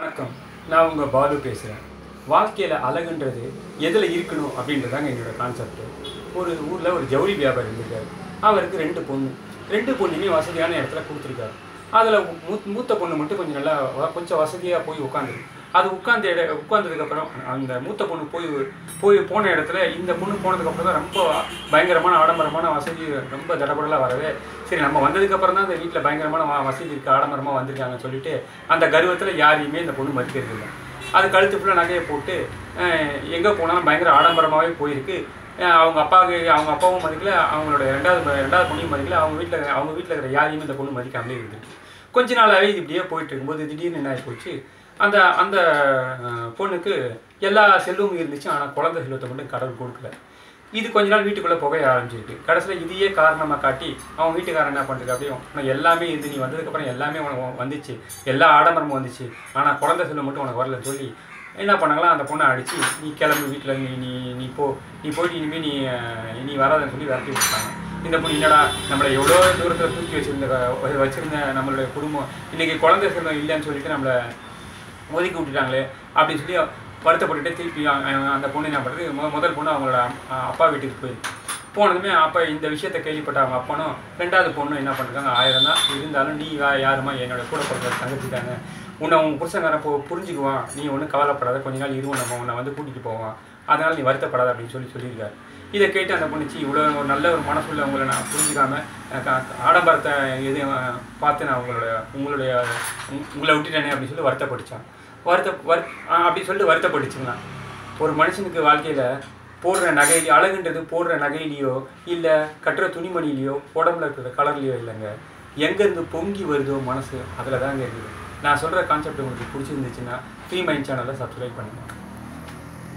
வணக்கம் நான் உங்கள் பாலு பேசுகிறேன் வாழ்க்கையில் அழகுன்றது எதில் இருக்கணும் அப்படின்றதாங்க என்னோட கான்செப்ட் ஒரு ஊரில் ஒரு ஜவுளி வியாபாரி இருந்திருக்காரு அவருக்கு ரெண்டு பொண்ணு ரெண்டு பொண்ணுமே வசதியான இடத்துல கொடுத்துருக்காரு அதில் மூ மூத்த பொண்ணு மட்டும் கொஞ்சம் நல்லா வ- கொஞ்சம் வசதியாக போய் உட்காந்துருக்கு அது உட்கார்ந்த இட உட்கார்ந்ததுக்கப்புறம் அந்த மூத்த பொண்ணு போய் போய் போன இடத்துல இந்த பொண்ணு போனதுக்கப்புறம் தான் ரொம்ப பயங்கரமான ஆடம்பரமான வசதி ரொம்ப தடபடலாக வரவே சரி நம்ம வந்ததுக்கப்புறம் தான் இந்த வீட்டில் பயங்கரமான வ- வசதி இருக்குது ஆடம்பரமாக வந்திருக்காங்கன்னு சொல்லிட்டு அந்த கர்வத்தில் யாரையுமே இந்த பொண்ணு மதிக்கிறது இல்லை அது கழுத்து ஃபுல்லாக நகையை போட்டு எங்கே போனாலும் பயங்கர ஆடம்பரமாகவே போயிருக்கு அஹ் அவங்க அப்பாவுக்கு அவங்க அப்பாவும் மதிக்கல அவங்களோட ரெண்டாவது ம- ரெண்டாவது பொண்ணையும் மதிக்கல அவங்க வீட்டில் அவங்க வீட்டில் இருக்கிற யாரையுமே இந்த பொண்ணு மதிக்காமலே இருந்துருக்கு கொஞ்ச நாளாகவே இது இப்படியே போயிட்டு இருக்கும்போது திடீர்னு என்ன ஆகி போச்சு அந்த அந்த அஹ், பொண்ணுக்கு எல்லா செல்வமும் இருந்துச்சு ஆனால் குழந்தை செல்வத்தை மட்டும் கடவுள் கொடுக்கல இது கொஞ்ச நாள் வீட்டுக்குள்ளே புகைய ஆரம்பிச்சிருக்கு கடைசியில் இதையே காரணமாக காட்டி அவன் வீட்டுக்காரன் என்ன பண்ணுறது அப்படியே உனக்கு எல்லாமே இது நீ வந்ததுக்கப்புறம் எல்லாமே உனக்கு வ- வந்துச்சு எல்லா ஆடம்பரமும் வந்துச்சு ஆனால் குழந்தை செல்வம் மட்டும் உனக்கு வரலன்னு சொல்லி என்ன பண்ணாங்களா அந்த பொண்ணை அடித்து நீ கிளம்பு வீட்டில் நீ நீ நீ போ நீ போயிட்டு இனிமேல் நீ அஹ், நீ வராதுன்னு சொல்லி விரட்டி விட்டாங்க இந்த பொண்ணு என்னடா நம்மளை எவ்வளோ தூரத்தில் தூக்கி வச்சிருந்த க- வச்சிருந்த நம்மளுடைய குடும்பம் இன்னைக்கு குழந்தை செல்வம் இல்லைன்னு சொல்லிட்டு நம்மளை ஒதுக்கி விட்டுட்டாங்களே அப்படின்னு சொல்லி வருத்தப்பட்டுட்டு திருப்பி அ- அ- அந்த பொண்ணு என்ன பண்ணுறது மொ முதல் பொண்ணு அவங்களோட அம்- அப்பா வீட்டுக்கு போயிருக்கு போனதுமே அப்போ இந்த விஷயத்தை கேள்விப்பட்ட அவங்க அப்பனும் ரெண்டாவது பொண்ணு என்ன பண்ணிருக்காங்க ஆயிரம் தான் இருந்தாலும் நீ யா- யாருமா என்னோட கூட பிறந்த தங்கச்சி தானே உன்னை உன் புருஷங்காரன் போ புரிஞ்சுக்குவான் நீ ஒன்றும் கவலைப்படாத கொஞ்ச நாள் இருவோம் நம்ம உன்னை வந்து கூட்டிகிட்டு போவான் அதனால் நீ வருத்தப்படாத அப்படின்னு சொல்லி சொல்லியிருக்காரு இதை கேட்டு அந்த பொண்ணுச்சு இவ்வளோ ஒரு நல்ல ஒரு மனசுள்ள உங்களை நான் புரிஞ்சுக்காம அஹ் க- க- ஆடம்பரத்தை எதையும் அஹ், பார்த்து நான் உங்களோட உங்களுடைய உங்- உங்களை விட்டுட்டேனே அப்படின்னு சொல்லி வருத்தப்பட்டுச்சான் வருத்த வரு அஹ் அப்படி சொல்லிட்டு வருத்தப்பட்டுச்சுங்களா ஒரு மனுஷனுக்கு வாழ்க்கையில் போடுற நகையிலையோ அழகுன்றது போடுற நகையிலையோ இல்லை கட்டுற துணிமணிலையோ உடம்புல இருக்கிற கலர்லையோ இல்லைங்க எங்கேருந்து பொங்கி வருதோ மனசு அதில் தாங்க இருக்குது நான் சொல்கிற கான்செப்ட் உங்களுக்கு பிடிச்சிருந்துச்சுன்னா ஃப்ரீ மைண்ட் சேனலை சப்ஸ்கிரைப் பண்ணுங்கள்